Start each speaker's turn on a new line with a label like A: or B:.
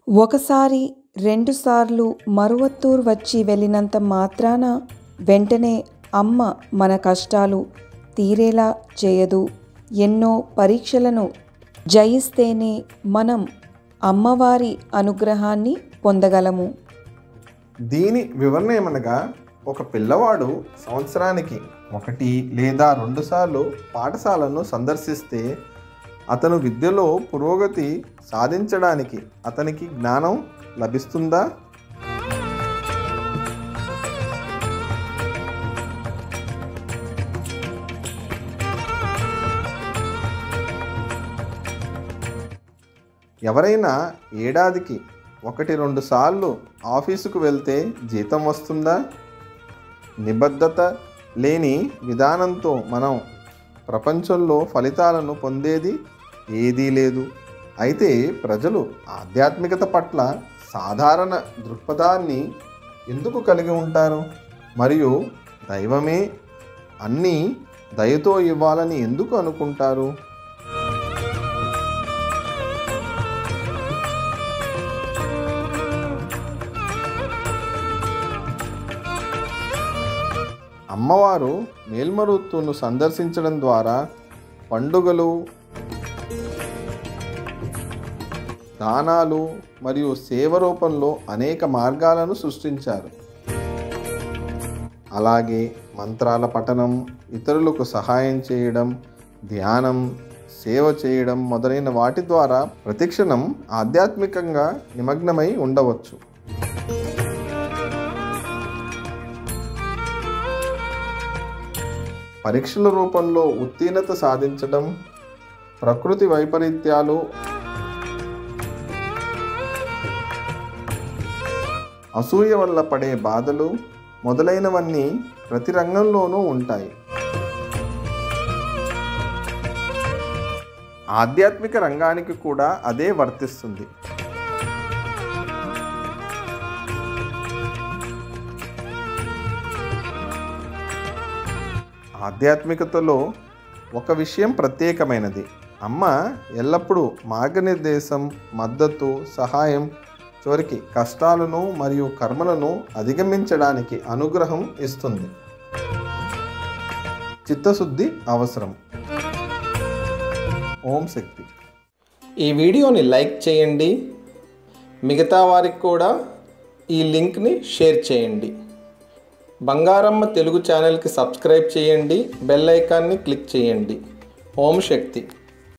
A: ఒకసారి రెండుసార్లు మరువత్తూర్ వచ్చి వెళ్ళినంత మాత్రాన వెంటనే అమ్మ మన కష్టాలు తీరేలా చేయదు ఎన్నో పరీక్షలను జయిస్తేనే మనం అమ్మవారి అనుగ్రహాన్ని పొందగలము
B: దీని వివరణ ఏమనగా ఒక పిల్లవాడు సంవత్సరానికి ఒకటి లేదా రెండుసార్లు పాఠశాలను సందర్శిస్తే అతను విద్యలో పురోగతి సాధించడానికి అతనికి జ్ఞానం లభిస్తుందా ఎవరైనా ఏడాదికి ఒకటి రెండు సార్లు ఆఫీసుకు వెళ్తే జీతం వస్తుందా నిబద్ధత లేని విధానంతో మనం ప్రపంచంలో ఫలితాలను పొందేది ఏదీ లేదు అయితే ప్రజలు ఆధ్యాత్మికత పట్ల సాధారణ దృక్పథాన్ని ఎందుకు కలిగి ఉంటారు మరియు దైవమే అన్నీ దయతో ఇవ్వాలని ఎందుకు అనుకుంటారు అమ్మవారు మేల్మరుత్తును సందర్శించడం ద్వారా పండుగలు దానాలు మరియు సేవ రూపంలో అనేక మార్గాలను సృష్టించారు అలాగే మంత్రాల పఠనం ఇతరులకు సహాయం చేయడం ధ్యానం సేవ చేయడం మొదలైన వాటి ద్వారా ప్రతిక్షణం ఆధ్యాత్మికంగా నిమగ్నమై ఉండవచ్చు పరీక్షల రూపంలో ఉత్తీర్ణత సాధించడం ప్రకృతి వైపరీత్యాలు అసూయ వల్ల పడే బాధలు మొదలైనవన్నీ ప్రతి రంగంలోనూ ఉంటాయి ఆధ్యాత్మిక రంగానికి కూడా అదే వర్తిస్తుంది ఆధ్యాత్మికతలో ఒక విషయం ప్రత్యేకమైనది అమ్మ ఎల్లప్పుడూ మార్గనిర్దేశం మద్దతు సహాయం చివరికి కష్టాలను మరియు కర్మలను అధిగమించడానికి అనుగ్రహం ఇస్తుంది చిత్తశుద్ధి అవసరం ఓం శక్తి
C: ఈ వీడియోని లైక్ చేయండి మిగతా వారికి కూడా ఈ లింక్ని షేర్ చేయండి బంగారమ్మ తెలుగు ఛానల్కి సబ్స్క్రైబ్ చేయండి బెల్ ఐకాన్ని క్లిక్ చేయండి ఓం శక్తి